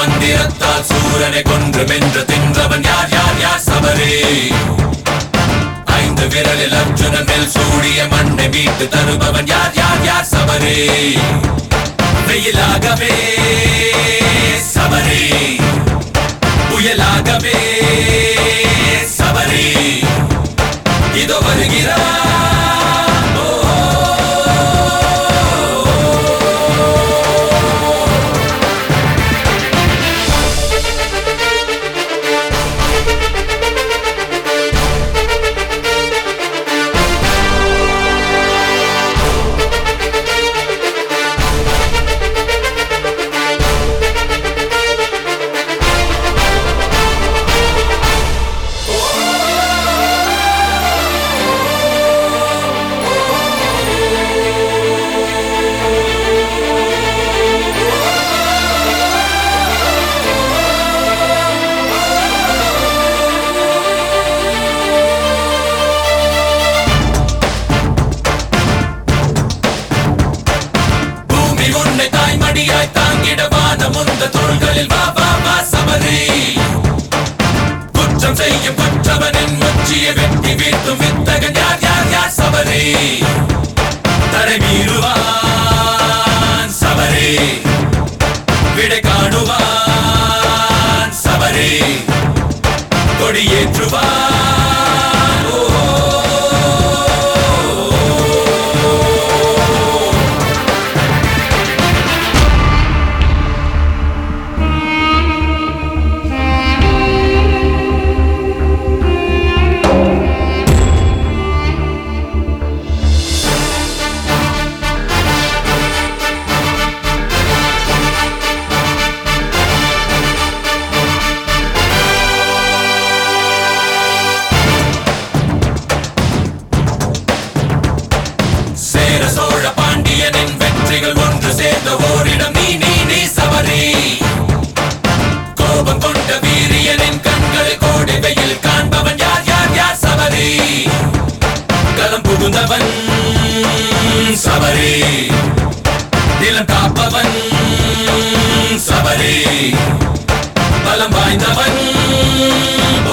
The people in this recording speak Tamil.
மந்திரத்தால் சூரனை கொன்று வென்று தின்றவன் யார் யார் யார் சபரி ஐந்து விரலில் அர்ஜுனன் மேல் சூடிய மண்ணை மீட்டு தருபவன் யார் யார் யார் சபரி வெயிலாகவே சபரி புயலாகவே சபரி இதோ வருகிறார் பூமி உன்னை தாய்மடியாய் தாங்கிட வானம் உந்த தோள்களில் வா வா வா சபரி குற்றம் செய்யும் குற்றவனின் முச்சிய வெட்டி வீழ்த்தும் வித்தகன் யார் யார் யார் சபரி தடை மீறுவான் சபரி விடை காணுவான் சபரி கொடியேற்றுவான் ஓ சேர சோழ பாண்டியனின் வெற்றிகள் ஒன்று சேர்ந்த ஓரிடம் நீ நீ நீ சபரி கோபம் கொண்ட வீரியனின் கண்களை கோடி வெயில் காண்பவன் யார் யார் யார் சபரி களம் புகுந்தவன் சபரி நிலம் காப்பவன் சபரி பலம் வாய்ந்தவன்